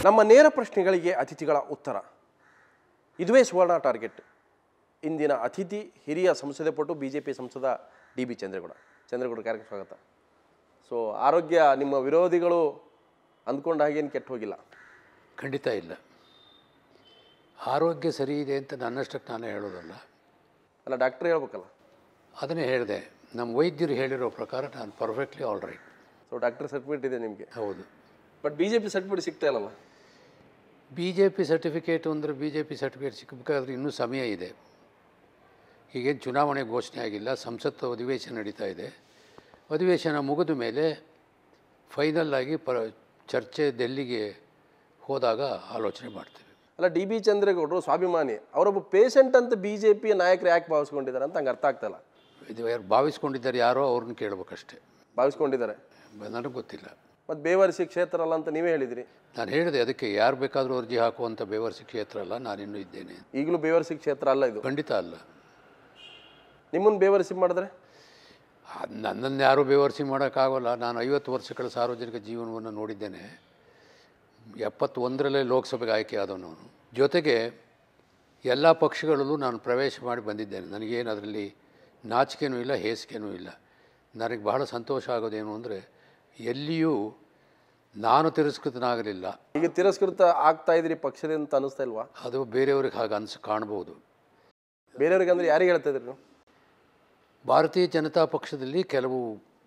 ನಮ್ಮ ನೇರ ಪ್ರಶ್ನೆಗಳಿಗೆ ಅತಿಥಿಗಳ ಉತ್ತರ ಇದುವೇ ಸುವರ್ಣ ಟಾರ್ಗೆಟ್ ಇಂದಿನ ಅತಿಥಿ ಹಿರಿಯ ಸಂಸದೆ ಪಟ್ಟು ಬಿ ಜೆ ಪಿ ಸಂಸದ ಡಿ ಬಿ ಚಂದ್ರೇಗೌಡ ಚಂದ್ರೇಗೌಡ ಕಾರ್ಯಕ್ರಮ ಸ್ವಾಗತ ಸೊ ಆರೋಗ್ಯ ನಿಮ್ಮ ವಿರೋಧಿಗಳು ಅಂದ್ಕೊಂಡ ಹಾಗೇನು ಕೆಟ್ಟು ಹೋಗಿಲ್ಲ ಖಂಡಿತ ಇಲ್ಲ ಆರೋಗ್ಯ ಸರಿ ಇದೆ ಅಂತ ನನ್ನಷ್ಟಕ್ಕೆ ನಾನೇ ಹೇಳೋದಲ್ಲ ಅಲ್ಲ ಡಾಕ್ಟ್ರ್ ಹೇಳ್ಬೇಕಲ್ಲ ಅದನ್ನೇ ಹೇಳಿದೆ ನಮ್ಮ ವೈದ್ಯರು ಹೇಳಿರೋ ಪ್ರಕಾರ ನಾನು perfectly all right so doctor certificate ಇದೆ ನಿಮಗೆ ಹೌದು but B J P certificate ಸಿಗ್ತಾ ಇಲ್ಲಲ್ಲ ಬಿ ಜೆ ಪಿ ಸರ್ಟಿಫಿಕೇಟು ಅಂದರೆ ಬಿ ಜೆ ಪಿ ಸರ್ಟಿಫಿಕೇಟ್ ಸಿಕ್ಕಬೇಕಾದ್ರೆ ಇನ್ನೂ ಸಮಯ ಇದೆ ಈಗೇನು ಚುನಾವಣೆ ಘೋಷಣೆ ಆಗಿಲ್ಲ ಸಂಸತ್ತು ಅಧಿವೇಶನ ನಡೀತಾ ಇದೆ ಅಧಿವೇಶನ ಮುಗಿದ ಮೇಲೆ ಫೈನಲ್ ಆಗಿ ಪ ಚರ್ಚೆ ಡೆಲ್ಲಿಗೆ ಹೋದಾಗ ಆಲೋಚನೆ ಮಾಡ್ತೇವೆ ಅಲ್ಲ ಡಿ ಬಿ ಚಂದ್ರೇಗೌಡರು ಸ್ವಾಭಿಮಾನಿ ಅವರೊಬ್ಬ ಪೇಷಂಟ್ ಅಂತ ಬಿ ಜೆ ಪಿ ನಾಯಕರು ಯಾಕೆ ಭಾವಿಸ್ಕೊಂಡಿದ್ದಾರೆ ಅಂತ ಹಂಗೆ ಅರ್ಥ ಆಗ್ತಲ್ಲ ಇದು ಯಾರು ಭಾವಿಸ್ಕೊಂಡಿದ್ದಾರೆ ಯಾರೋ ಅವ್ರನ್ನ ಕೇಳಬೇಕಷ್ಟೇ ಭಾವಿಸ್ಕೊಂಡಿದ್ದಾರೆ ನನಗೆ ಗೊತ್ತಿಲ್ಲ ಮತ್ತು ಬೇವರ್ಸಿ ಕ್ಷೇತ್ರ ಅಲ್ಲ ಅಂತ ನೀವೇ ಹೇಳಿದಿರಿ ನಾನು ಹೇಳಿದೆ ಅದಕ್ಕೆ ಯಾರು ಬೇಕಾದರೂ ಅರ್ಜಿ ಹಾಕುವಂಥ ಬೇವರ್ಸಿ ಕ್ಷೇತ್ರ ಅಲ್ಲ ನಾನಿನ್ನೂ ಇದ್ದೇನೆ ಈಗಲೂ ಬೇವರ್ಸಿ ಕ್ಷೇತ್ರ ಅಲ್ಲ ಇದು ಖಂಡಿತ ಅಲ್ಲ ನಿಮ್ಮನ್ನು ಬೇವರ್ಸಿ ಮಾಡಿದ್ರೆ ಅದ್ ನನ್ನನ್ನು ಯಾರೂ ಬೇವರ್ಸಿ ಮಾಡೋಕ್ಕಾಗೋಲ್ಲ ನಾನು ಐವತ್ತು ವರ್ಷಗಳ ಸಾರ್ವಜನಿಕ ಜೀವನವನ್ನು ನೋಡಿದ್ದೇನೆ ಎಪ್ಪತ್ತೊಂದರಲ್ಲೇ ಲೋಕಸಭೆಗೆ ಆಯ್ಕೆ ಆದವನು ನಾನು ಜೊತೆಗೆ ಎಲ್ಲ ಪಕ್ಷಗಳಲ್ಲೂ ನಾನು ಪ್ರವೇಶ ಮಾಡಿ ಬಂದಿದ್ದೇನೆ ನನಗೇನು ಅದರಲ್ಲಿ ನಾಚಿಕೆನೂ ಇಲ್ಲ ಹೇಸಿಕೆನೂ ಇಲ್ಲ ನನಗೆ ಬಹಳ ಸಂತೋಷ ಆಗೋದೇನು ಅಂದರೆ ಎಲ್ಲಿಯೂ ನಾನು ತಿರಸ್ಕೃತನಾಗಲಿಲ್ಲ ಈಗ ತಿರಸ್ಕೃತ ಆಗ್ತಾ ಇದ್ರಿ ಪಕ್ಷದಿಂದ ಅಂತ ಅನಿಸ್ತಾ ಇಲ್ವಾ ಅದು ಬೇರೆಯವ್ರಿಗೆ ಹಾಗೆ ಅನ್ಸ್ ಕಾಣ್ಬೋದು ಬೇರೆಯವ್ರಿಗೆ ಅಂದ್ರೆ ಯಾರಿಗೆ ಹೇಳ್ತಾ ಇದ್ರಿ ನೀವು ಭಾರತೀಯ ಜನತಾ ಪಕ್ಷದಲ್ಲಿ ಕೆಲವು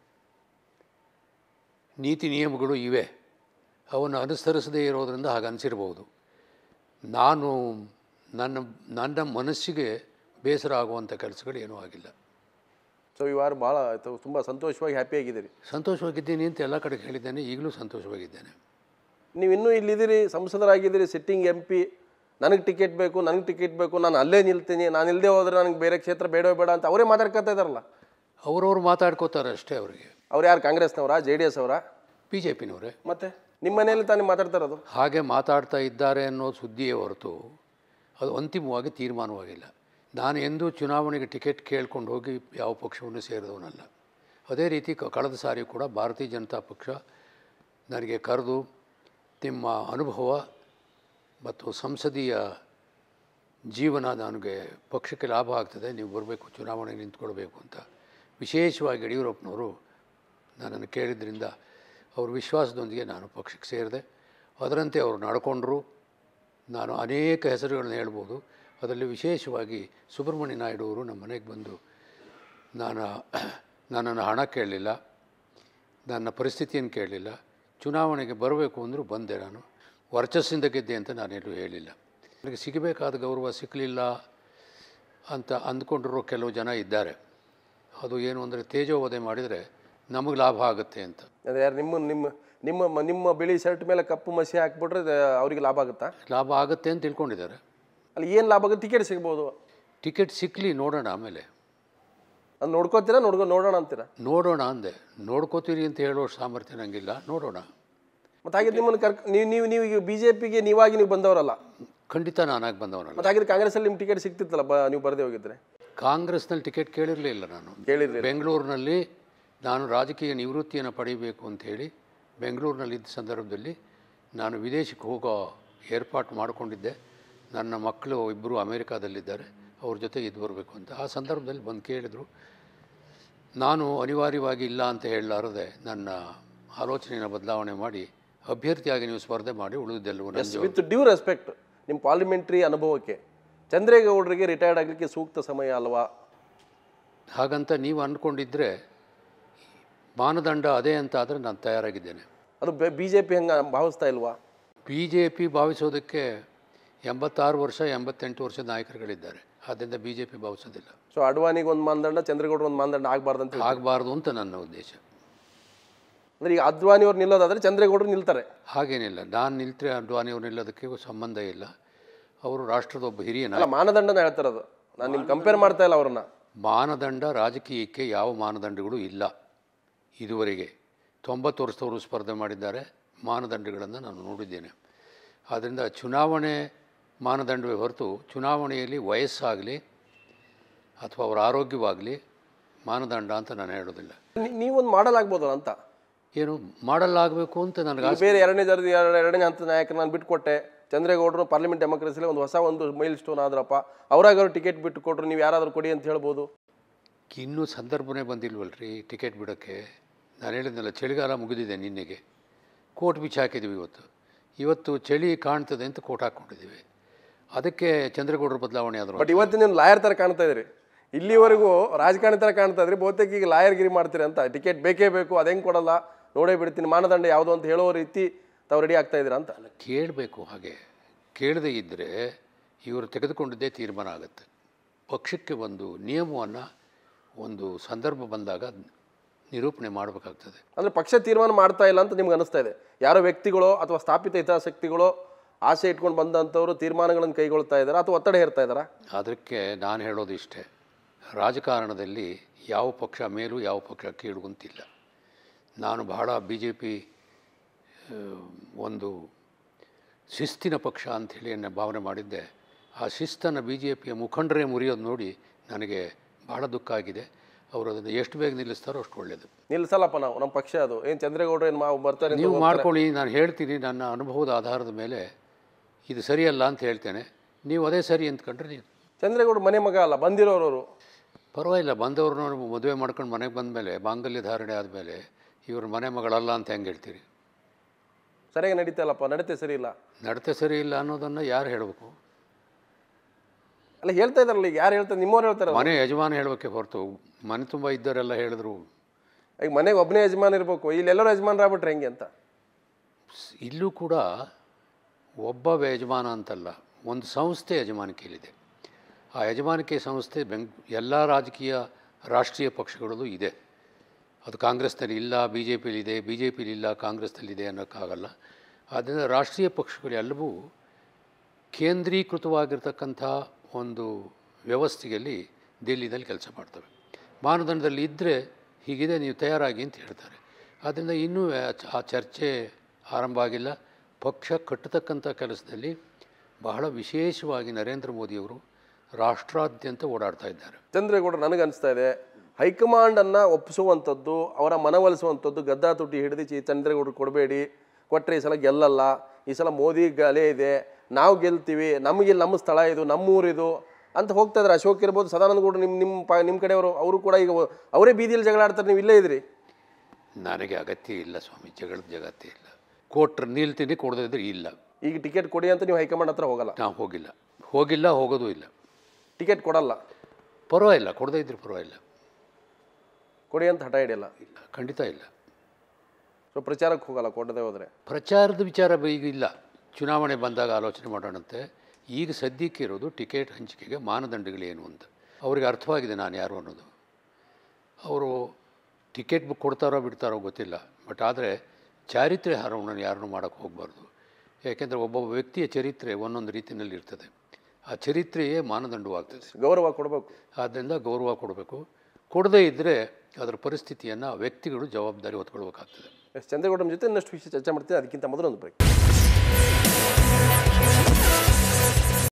ನೀತಿ ನಿಯಮಗಳು ಇವೆ ಅವನ್ನು ಅನುಸರಿಸದೇ ಇರೋದರಿಂದ ಹಾಗೆ ಅನಿಸಿರ್ಬೋದು ನಾನು ನನ್ನ ನನ್ನ ಮನಸ್ಸಿಗೆ ಬೇಸರ ಆಗುವಂಥ ಕೆಲಸಗಳು ಏನೂ ಆಗಿಲ್ಲ ಸೊ ಈ ವಾರ ಭಾಳ ತುಂಬ ಸಂತೋಷವಾಗಿ ಹ್ಯಾಪಿ ಆಗಿದ್ದೀರಿ ಸಂತೋಷವಾಗಿದ್ದೀನಿ ಅಂತ ಎಲ್ಲ ಕಡೆ ಹೇಳಿದ್ದೇನೆ ಈಗಲೂ ಸಂತೋಷವಾಗಿದ್ದೇನೆ ನೀವು ಇನ್ನೂ ಇಲ್ಲಿದ್ದೀರಿ ಸಂಸದರಾಗಿದ್ದೀರಿ ಸಿಟ್ಟಿಂಗ್ ಎಂ ಪಿ ನನಗೆ ಟಿಕೆಟ್ ಬೇಕು ನನಗೆ ಟಿಕೆಟ್ ಬೇಕು ನಾನು ಅಲ್ಲೇ ನಿಲ್ತೀನಿ ನಾನು ಇಲ್ಲದೆ ಹೋದ್ರೆ ನನಗೆ ಬೇರೆ ಕ್ಷೇತ್ರ ಬೇಡವೇ ಬೇಡ ಅಂತ ಅವರೇ ಮಾತಾಡ್ಕೊತಾ ಇದ್ದಾರಲ್ಲ ಅವರವ್ರು ಮಾತಾಡ್ಕೋತಾರೆ ಅಷ್ಟೇ ಅವರಿಗೆ ಅವ್ರು ಯಾರು ಕಾಂಗ್ರೆಸ್ನವರಾ ಜೆ ಡಿ ಎಸ್ ಅವರಾ ಬಿ ಜೆ ಪಿನವರೇ ಮತ್ತೆ ನಿಮ್ಮ ಮನೆಯಲ್ಲಿ ತಾನೇ ಮಾತಾಡ್ತಾ ಇರೋದು ಹಾಗೆ ಮಾತಾಡ್ತಾ ಇದ್ದಾರೆ ಅನ್ನೋ ಸುದ್ದಿಯೇ ಹೊರತು ಅದು ಅಂತಿಮವಾಗಿ ತೀರ್ಮಾನವಾಗಿಲ್ಲ ನಾನು ಎಂದೂ ಚುನಾವಣೆಗೆ ಟಿಕೆಟ್ ಕೇಳ್ಕೊಂಡು ಹೋಗಿ ಯಾವ ಪಕ್ಷವನ್ನು ಸೇರಿದವನಲ್ಲ ಅದೇ ರೀತಿ ಕ- ಕಳೆದ ಸಾರಿ ಕೂಡ ಭಾರತೀಯ ಜನತಾ ಪಕ್ಷ ನನಗೆ ಕರೆದು ನಿಮ್ಮ ಅನುಭವ ಮತ್ತು ಸಂಸದೀಯ ಜೀವನ ನನಗೆ ಪಕ್ಷಕ್ಕೆ ಲಾಭ ಆಗ್ತದೆ ನೀವು ಬರಬೇಕು ಚುನಾವಣೆಗೆ ನಿಂತ್ಕೊಳ್ಬೇಕು ಅಂತ ವಿಶೇಷವಾಗಿ ಯಡಿಯೂರಪ್ಪನವರು ನನ್ನನ್ನು ಕೇಳಿದ್ರಿಂದ ಅವ್ರ ವಿಶ್ವಾಸದೊಂದಿಗೆ ನಾನು ಪಕ್ಷಕ್ಕೆ ಸೇರಿದೆ ಅದರಂತೆ ಅವರು ನಡ್ಕೊಂಡ್ರು ನಾನು ಅನೇಕ ಹೆಸರುಗಳನ್ನ ಹೇಳ್ಬೋದು ಅದರಲ್ಲಿ ವಿಶೇಷವಾಗಿ ಸುಬ್ರಹ್ಮಣ್ಯ ನಾಯ್ಡು ಅವರು ನಮ್ಮ ಮನೆಗೆ ಬಂದು ನಾನು ನನ್ನನ್ನು ಹಣ ಕೇಳಲಿಲ್ಲ ನನ್ನ ಪರಿಸ್ಥಿತಿಯನ್ನು ಕೇಳಲಿಲ್ಲ ಚುನಾವಣೆಗೆ ಬರಬೇಕು ಅಂದರೂ ಬಂದೆ ನಾನು ವರ್ಚಸ್ಸಿಂದ ಗೆದ್ದೆ ಅಂತ ನಾನೆಲ್ಲೂ ಹೇಳಿಲ್ಲ ನನಗೆ ಸಿಗಬೇಕಾದ ಗೌರವ ಸಿಕ್ಕಲಿಲ್ಲ ಅಂತ ಅಂದ್ಕೊಂಡಿರೋ ಕೆಲವು ಜನ ಇದ್ದಾರೆ ಅದು ಏನು ಅಂದರೆ ತೇಜೋವಧೆ ಮಾಡಿದರೆ ನಮಗೆ ಲಾಭ ಆಗುತ್ತೆ ಅಂತ ಅಂದರೆ ಯಾರು ನಿಮ್ಮ ನಿಮ್ಮ ನಿಮ್ಮ ಮ- ನಿಮ್ಮ ಬಿಳಿ ಶರ್ಟ್ ಮೇಲೆ ಕಪ್ಪು ಮಸಿ ಹಾಕ್ಬಿಟ್ರೆ ಅದು ಅವ್ರಿಗೆ ಲಾಭ ಆಗುತ್ತಾ ಲಾಭ ಆಗುತ್ತೆ ಅಂತ ತಿಳ್ಕೊಂಡಿದ್ದಾರೆ ಅಲ್ಲಿ ಏನು ಲಾಭ ಆಗುತ್ತೆ ಟಿಕೆಟ್ ಸಿಗ್ಬೋದು ಟಿಕೆಟ್ ಸಿಕ್ಕಲಿ ನೋಡೋಣ ಆಮೇಲೆ ಅದು ನೋಡ್ಕೋತೀರಾ ನೋಡ್ಕೊ ನೋಡೋಣ ಅಂತೀರಾ ನೋಡೋಣ ಅಂದೆ ನೋಡ್ಕೋತೀರಿ ಅಂತ ಹೇಳೋ ಸಾಮರ್ಥ್ಯ ನನಗಿಲ್ಲ ನೋಡೋಣ ಮತ್ತು ಹಾಗೆ ನಿಮ್ಮನ್ನು ಕರ್ಕ ನೀವು ನೀವು ನೀವು ಈಗ ಬಿ ಜೆ ಪಿಗೆ ನೀವಾಗಿ ನೀವು ಬಂದವರಲ್ಲ ಖಂಡಿತ ನಾನಾಗಿ ಬಂದವನಲ್ಲ ಮತ್ತು ಹಾಗಿದ್ರೆ ಕಾಂಗ್ರೆಸ್ಸಲ್ಲಿ ನಿಮ್ಮ ಟಿಕೆಟ್ ಸಿಗ್ತಿತ್ತಲ್ಲ ಬ ನೀವು ಬರದೇ ಹೋಗಿದ್ರೆ ಕಾಂಗ್ರೆಸ್ನಲ್ಲಿ ಟಿಕೆಟ್ ಕೇಳಿರಲಿಲ್ಲ ನಾನು ಕೇಳಿದ್ರಿ ಬೆಂಗಳೂರಿನಲ್ಲಿ ನಾನು ರಾಜಕೀಯ ನಿವೃತ್ತಿಯನ್ನು ಪಡೀಬೇಕು ಅಂಥೇಳಿ ಬೆಂಗಳೂರಿನಲ್ಲಿದ್ದ ಸಂದರ್ಭದಲ್ಲಿ ನಾನು ವಿದೇಶಕ್ಕೆ ಹೋಗೋ ಏರ್ಪಾಟ್ ಮಾಡಿಕೊಂಡಿದ್ದೆ ನನ್ನ ಮಕ್ಕಳು ಇಬ್ಬರು ಅಮೇರಿಕಾದಲ್ಲಿದ್ದಾರೆ ಅವ್ರ ಜೊತೆ ಇದು ಬರಬೇಕು ಅಂತ ಆ ಸಂದರ್ಭದಲ್ಲಿ ಬಂದು ಕೇಳಿದರು ನಾನು ಅನಿವಾರ್ಯವಾಗಿ ಇಲ್ಲ ಅಂತ ಹೇಳಲಾರದೆ ನನ್ನ ಆಲೋಚನೆಯನ್ನು ಬದಲಾವಣೆ ಮಾಡಿ ಅಭ್ಯರ್ಥಿಯಾಗಿ ನೀವು ಸ್ಪರ್ಧೆ ಮಾಡಿ ಉಳಿದೆಲ್ಲವೂ ನನ್ನ ವಿತ್ ಡ್ಯೂ ರೆಸ್ಪೆಕ್ಟ್ ನಿಮ್ಮ ಪಾರ್ಲಿಮೆಂಟ್ರಿ ಅನುಭವಕ್ಕೆ ಚಂದ್ರೇಗೌಡರಿಗೆ ರಿಟೈರ್ಡ್ ಆಗಲಿಕ್ಕೆ ಸೂಕ್ತ ಸಮಯ ಅಲ್ವಾ ಹಾಗಂತ ನೀವು ಅಂದ್ಕೊಂಡಿದ್ದರೆ ಮಾನದಂಡ ಅದೇ ಅಂತ ಆದರೆ ನಾನು ತಯಾರಾಗಿದ್ದೇನೆ ಅದು ಬಿ ಜೆ ಪಿ ಹಂಗೆ ಭಾವಿಸ್ತಾ ಇಲ್ವಾ ಬಿ ಜೆ ಪಿ ಭಾವಿಸೋದಕ್ಕೆ ಎಂಬತ್ತಾರು ವರ್ಷ ಎಂಬತ್ತೆಂಟು ವರ್ಷದ ನಾಯಕರುಗಳಿದ್ದಾರೆ ಆದ್ದರಿಂದ ಬಿ ಜೆ ಪಿ ಭಾವಿಸೋದಿಲ್ಲ ಸೊ ಅಡ್ವಾನಿಗೆ ಒಂದು ಮಾನದಂಡ ಚಂದ್ರೇಗೌಡ ಒಂದು ಮಾನದಂಡ ಆಗಬಾರ್ದು ಅಂತ ಆಗಬಾರ್ದು ಅಂತ ನನ್ನ ಉದ್ದೇಶ ಅಂದರೆ ಈಗ ಅದ್ವಾನಿ ಅವ್ರು ನಿಲ್ಲೋದಾದ್ರೆ ಚಂದ್ರೇಗೌಡರು ನಿಲ್ತಾರೆ ಹಾಗೇನಿಲ್ಲ ನಾನು ನಿಲ್ತ್ರೆ ಅಡ್ವಾಣಿ ಅವ್ರು ನಿಲ್ಲೋದಕ್ಕೆ ಸಂಬಂಧ ಇಲ್ಲ ಅವರು ರಾಷ್ಟ್ರದ ಒಬ್ಬ ಹಿರಿಯ ನಾಯಕ ಅಲ್ಲ ಮಾನದಂಡನ ಹೇಳ್ತಾರದು ನಾನು ನಿಮ್ಗೆ ಕಂಪೇರ್ ಮಾಡ್ತಾ ಇಲ್ಲ ಅವ್ರನ್ನ ಮಾನದಂಡ ರಾಜಕೀಯಕ್ಕೆ ಯಾವ ಮಾನದಂಡಗಳು ಇಲ್ಲ ಇದುವರೆಗೆ ತೊಂಬತ್ತು ವರ್ಷದವರು ಸ್ಪರ್ಧೆ ಮಾಡಿದ್ದಾರೆ ಮಾನದಂಡಗಳನ್ನು ನಾನು ನೋಡಿದ್ದೇನೆ ಆದ್ದರಿಂದ ಚುನಾವಣೆ ಮಾನದಂಡವೇ ಹೊರತು ಚುನಾವಣೆಯಲ್ಲಿ ವಯಸ್ಸಾಗಲಿ ಅಥವಾ ಅವರ ಆರೋಗ್ಯವಾಗಲಿ ಮಾನದಂಡ ಅಂತ ನಾನು ಹೇಳೋದಿಲ್ಲ ನೀ- ನೀವೊಂದು ಮಾಡಲ್ ಆಗ್ಬೋದಲ್ಲ ಅಂತ ಏನು ಮಾಡಲಾಗಬೇಕು ಅಂತ ನನಗೆ ಈಗ ಬೇರೆ ಎರಡನೇ ಜರದ ಎರಡು ಎರಡನೇ ಹಂತದ ನಾಯಕರು ನಾನು ಬಿಟ್ಕೊಟ್ಟೆ ಚಂದ್ರೇಗೌಡರು ಪಾರ್ಲಿಮೆಂಟ್ ಡೆಮೋಕ್ರಸಿಲಿ ಒಂದು ಹೊಸ ಒಂದು ಮೈಲ್ ಸ್ಟೋನ್ ಆದ್ರಪ್ಪ ಅವರಾಗಾದ್ರು ಟಿಕೆಟ್ ಬಿಟ್ಟು ಕೊಟ್ರು ನೀವು ಯಾರಾದರೂ ಕೊಡಿ ಅಂತ ಹೇಳ್ಬೋದು ಇನ್ನೂ ಸಂದರ್ಭನೇ ಬಂದಿಲ್ವಲ್ರಿ ಟಿಕೆಟ್ ಬಿಡೋಕ್ಕೆ ನಾನು ಹೇಳಿದ್ನಲ್ಲ ಚಳಿಗಾಲ ಮುಗಿದಿದೆ ನಿನ್ನೆಗೆ ಕೋಟ್ ಬಿಚ್ಚಿ ಹಾಕಿದ್ದೀವಿ ಇವತ್ತು ಇವತ್ತು ಚಳಿ ಕಾಣ್ತದೆ ಅಂತ ಕೋಟ್ ಹಾಕ್ಕೊಂಡಿದ್ದೀವಿ ಅದಕ್ಕೆ ಚಂದ್ರಗೌಡರ ಬದಲಾವಣೆ ಆದರು ಬಟ್ ಇವತ್ತಿನ ನೀವು ಲಾಯರ್ ಥರ ಕಾಣ್ತಾ ಇದ್ರಿ ಇಲ್ಲಿವರೆಗೂ ರಾಜಕಾರಣಿ ಥರ ಕಾಣ್ತಾ ಇದ್ರಿ ಬಹುತೇಕ ಈಗ ಲಾಯರ್ಗಿರಿ ಮಾಡ್ತೀರಿ ಅಂತ ಟಿಕೆಟ್ ಬೇಕೇ ಬೇಕು ಅದೇಂಗೆ ಕೊಡಲ್ಲ ನೋಡೇ ಬಿಡ್ತೀನಿ ಮಾನದಂಡ ಯಾವುದು ಅಂತ ಹೇಳೋ ರೀತಿ ತಾವು ರೆಡಿ ಆಗ್ತಾ ಇದ್ದೀರಾ ಅಂತ ಕೇಳಬೇಕು ಹಾಗೆ ಕೇಳದೇ ಇದ್ದರೆ ಇವರು ತೆಗೆದುಕೊಂಡಿದ್ದೇ ತೀರ್ಮಾನ ಆಗುತ್ತೆ ಪಕ್ಷಕ್ಕೆ ಒಂದು ನಿಯಮವನ್ನು ಒಂದು ಸಂದರ್ಭ ಬಂದಾಗ ನಿರೂಪಣೆ ಮಾಡಬೇಕಾಗ್ತದೆ ಅಂದರೆ ಪಕ್ಷ ತೀರ್ಮಾನ ಮಾಡ್ತಾ ಇಲ್ಲ ಅಂತ ನಿಮ್ಗೆ ಅನಿಸ್ತಾ ಇದೆ ಯಾರೋ ವ್ಯಕ್ತಿಗಳು ಅಥವಾ ಸ್ಥಾಪಿತ ಹಿತಾಸಕ್ತಿಗಳು ಆಸೆ ಇಟ್ಕೊಂಡು ಬಂದಂಥವ್ರು ತೀರ್ಮಾನಗಳನ್ನು ಕೈಗೊಳ್ತಾ ಇದ್ದಾರೆ ಅಥವಾ ಒತ್ತಡ ಹೇರ್ತಾ ಇದ್ದಾರಾ ಅದಕ್ಕೆ ನಾನು ಹೇಳೋದು ಇಷ್ಟೇ ರಾಜಕಾರಣದಲ್ಲಿ ಯಾವ ಪಕ್ಷ ಮೇಲೂ ಯಾವ ಪಕ್ಷ ಕೀಳು ಅಂತಿಲ್ಲ ನಾನು ಬಹಳ ಬಿ ಜೆ ಪಿ ಒಂದು ಶಿಸ್ತಿನ ಪಕ್ಷ ಅಂಥೇಳಿ ನನ್ನ ಭಾವನೆ ಮಾಡಿದ್ದೆ ಆ ಶಿಸ್ತನ್ನು ಬಿ ಜೆ ಪಿಯ ಮುಖಂಡರೇ ಮುರಿಯೋದು ನೋಡಿ ನನಗೆ ಬಹಳ ದುಃಖ ಆಗಿದೆ ಅವರು ಅದನ್ನು ಎಷ್ಟು ಬೇಗ ನಿಲ್ಲಿಸ್ತಾರೋ ಅಷ್ಟು ಒಳ್ಳೆಯದು ನಿಲ್ಸಲ್ಲಪ್ಪ ನಾವು ನಮ್ಮ ಪಕ್ಷ ಅದು ಏನು ಚಂದ್ರೇಗೌಡರು ಏನು ಮಾ ಬರ್ತಾರೆ ಅಂತ ನೀವು ಮಾಡ್ಕೊಳ್ಳಿ ನಾನು ಹೇಳ್ತೀನಿ ನನ್ನ ಅನುಭವದ ಆಧಾರದ ಮೇಲೆ ಇದು ಸರಿಯಲ್ಲ ಅಂತ ಹೇಳ್ತೇನೆ ನೀವು ಅದೇ ಸರಿ ಅಂದ್ಕೊಂಡ್ರೆ ನೀವು ಚಂದ್ರೇಗೌಡ ಮನೆ ಮಗ ಅಲ್ಲ ಬಂದಿರೋರು ಪರವಾಗಿಲ್ಲ ಬಂದವ್ರನ್ನ ಮದುವೆ ಮಾಡ್ಕೊಂಡು ಮನೆಗೆ ಬಂದಮೇಲೆ ಮಾಂಗಲ್ಯ ಧಾರಣೆ ಆದಮೇಲೆ ಇವ್ರ ಮನೆ ಮಗಳಲ್ಲ ಅಂತ ಹೆಂಗೆ ಹೇಳ್ತೀರಿ ಸರಿಯಾಗಿ ನಡೀತಾ ಇಲ್ಲಪ್ಪ ನಡೀತೆ ಸರಿ ಇಲ್ಲ ನಡತೆ ಸರಿ ಇಲ್ಲ ಅನ್ನೋದನ್ನು ಯಾರು ಹೇಳಬೇಕು ಅಲ್ಲ ಹೇಳ್ತಾ ಇದಾರಲ್ಲ ಈಗ ಯಾರು ಹೇಳ್ತಾರೆ ನಿಮ್ಮವ್ರು ಹೇಳ್ತಾರೆ ಮನೆ ಯಜಮಾನ ಹೇಳಬೇಕೆ ಹೊರತು ಮನೆ ತುಂಬ ಇದ್ದವರೆಲ್ಲ ಹೇಳಿದ್ರು ಈಗ ಮನೆಗೆ ಒಬ್ಬನೇ ಯಜಮಾನ ಇರಬೇಕು ಇಲ್ಲಿ ಎಲ್ಲರೂ ಯಜಮಾನರಾಗ್ಬಿಟ್ರೆ ಹೆಂಗೆ ಅಂತ ಸ್- ಇಲ್ಲೂ ಕೂಡ ಒಬ್ಬ ಯಜಮಾನ ಅಂತಲ್ಲ ಒಂದು ಸಂಸ್ಥೆ ಯಜಮಾನಿಕೆಯಲ್ಲಿದೆ ಆ ಯಜಮಾನಿಕೆ ಸಂಸ್ಥೆ ಬೆಂಗ್ ಎಲ್ಲ ರಾಜಕೀಯ ರಾಷ್ಟ್ರೀಯ ಪಕ್ಷಗಳಲ್ಲೂ ಇದೆ ಅದು ಕಾಂಗ್ರೆಸ್ನಲ್ಲಿ ಇಲ್ಲ ಬಿ ಜೆ ಪಿಲಿದೆ ಬಿ ಜೆ ಪಿಲಿ ಇಲ್ಲ ಕಾಂಗ್ರೆಸ್ನಲ್ಲಿದೆ ಅನ್ನೋಕ್ಕಾಗಲ್ಲ ಆದ್ದರಿಂದ ರಾಷ್ಟ್ರೀಯ ಪಕ್ಷಗಳು ಎಲ್ಲವೂ ಕೇಂದ್ರೀಕೃತವಾಗಿರ್ತಕ್ಕಂಥ ಒಂದು ವ್ಯವಸ್ಥೆಯಲ್ಲಿ ದಿಲ್ಲಿನಲ್ಲಿ ಕೆಲಸ ಮಾಡ್ತವೆ ಮಾನದಂಡದಲ್ಲಿ ಇದ್ದರೆ ಹೀಗಿದೆ ನೀವು ತಯಾರಾಗಿ ಅಂತ ಹೇಳ್ತಾರೆ ಆದ್ದರಿಂದ ಇನ್ನೂ ಆ- ಆ ಚರ್ಚೆ ಆರಂಭ ಆಗಿಲ್ಲ ಪಕ್ಷ ಕಟ್ಟತಕ್ಕಂಥ ಕೆಲಸದಲ್ಲಿ ಬಹಳ ವಿಶೇಷವಾಗಿ ನರೇಂದ್ರ ಮೋದಿಯವರು ರಾಷ್ಟ್ರಾದ್ಯಂತ ಓಡಾಡ್ತಾ ಇದ್ದಾರೆ ಚಂದ್ರೇಗೌಡರು ನನಗೆ ಅನಿಸ್ತಾ ಇದೆ ಹೈಕಮಾಂಡನ್ನು ಒಪ್ಪಿಸುವಂಥದ್ದು ಅವರ ಮನವೊಲಿಸುವಂಥದ್ದು ಗದ್ದಾ ತುಟಿ ಹಿಡಿದು ಚಿ ಚಂದ್ರೇಗೌಡರು ಕೊಡಬೇಡಿ ಕೊಟ್ಟರೆ ಈ ಸಲ ಗೆಲ್ಲಲ್ಲ ಈ ಸಲ ಮೋದಿ ಗಲೆ ಇದೆ ನಾವು ಗೆಲ್ತೀವಿ ನಮಗೆ ನಮ್ಮ ಸ್ಥಳ ಇದು ನಮ್ಮೂರಿದು ಅಂತ ಹೋಗ್ತಾ ಇದ್ದಾರೆ ಅಶೋಕ್ ಇರ್ಬೋದು ಸದಾನಂದ ಗೌಡರು ನಿಮ್ಮ ನಿಮ್ಮ ಪ ನಿಮ್ಮ ಕಡೆಯವರು ಅವರು ಕೂಡ ಈಗ ಅವರೇ ಬೀದಿಯಲ್ಲಿ ಜಗಳ ಆಡ್ತಾರೆ ನೀವು ಇಲ್ಲೇ ಇದ್ರಿ ನನಗೆ ಅಗತ್ಯ ಇಲ್ಲ ಸ್ವಾಮಿ ಜಗಳದ ಜಗತ್ತೇ ಇಲ್ಲ ಕೊಟ್ರೆ ನಿಲ್ತೀನಿ ಕೊಡದೇ ಇದ್ರೆ ಇಲ್ಲ ಈಗ ಟಿಕೆಟ್ ಕೊಡಿ ಅಂತ ನೀವು ಹೈಕಮಾಂಡ್ ಹತ್ರ ಹೋಗಲ್ಲ ನಾವು ಹೋಗಿಲ್ಲ ಹೋಗಿಲ್ಲ ಹೋಗೋದು ಇಲ್ಲ ಟಿಕೆಟ್ ಕೊಡಲ್ಲ ಪರವಾಗಿಲ್ಲ ಕೊಡದೇ ಇದ್ರೆ ಪರವಾಗಿಲ್ಲ ಕೊಡಿ ಅಂತ ಹಠ ಹಿಡಿಯಲ್ಲ ಇಲ್ಲ ಖಂಡಿತ ಇಲ್ಲ ಸೊ ಪ್ರಚಾರಕ್ಕೆ ಹೋಗಲ್ಲ ಕೊಡದೆ ಹೋದರೆ ಪ್ರಚಾರದ ವಿಚಾರ ಬ- ಈಗ ಇಲ್ಲ ಚುನಾವಣೆ ಬಂದಾಗ ಆಲೋಚನೆ ಮಾಡೋಣಂತೆ ಈಗ ಸದ್ಯಕ್ಕೆ ಇರೋದು ಟಿಕೆಟ್ ಹಂಚಿಕೆಗೆ ಮಾನದಂಡಗಳೇನು ಅಂತ ಅವರಿಗೆ ಅರ್ಥವಾಗಿದೆ ನಾನು ಯಾರು ಅನ್ನೋದು ಅವರು ಟಿಕೆಟ್ ಬುಕ್ ಕೊಡ್ತಾರೋ ಬಿಡ್ತಾರೋ ಗೊತ್ತಿಲ್ಲ ಬಟ್ ಆದರೆ ಚಾರಿತ್ರ್ಯ ಹಾರವನ್ನು ಯಾರನ್ನೂ ಮಾಡೋಕ್ಕೆ ಹೋಗಬಾರ್ದು ಯಾಕೆಂದರೆ ಒಬ್ಬೊಬ್ಬ ವ್ಯಕ್ತಿಯ ಚರಿತ್ರೆ ಒಂದೊಂದು ರೀತಿಯಲ್ಲಿ ಇರ್ತದೆ ಆ ಚರಿತ್ರೆಯೇ ಮಾನದಂಡವಾಗ್ತದೆ ಗೌರವ ಕೊಡಬೇಕು ಆದ್ದರಿಂದ ಗೌರವ ಕೊಡಬೇಕು ಕೊಡದೇ ಇದ್ದರೆ ಅದರ ಪರಿಸ್ಥಿತಿಯನ್ನು ವ್ಯಕ್ತಿಗಳು ಜವಾಬ್ದಾರಿ ಹೊತ್ಕೊಳ್ಬೇಕಾಗ್ತದೆ ಎಸ್ ಚಂದ್ರೇಗೌಡರ ಜೊತೆ ಇನ್ನಷ್ಟು ವಿಷಯ ಚರ್ಚೆ ಮಾಡ್ತೀನಿ ಅದಕ್ಕಿಂತ ಮೊದಲು ಒಂದು ಬ್ರೇಕ್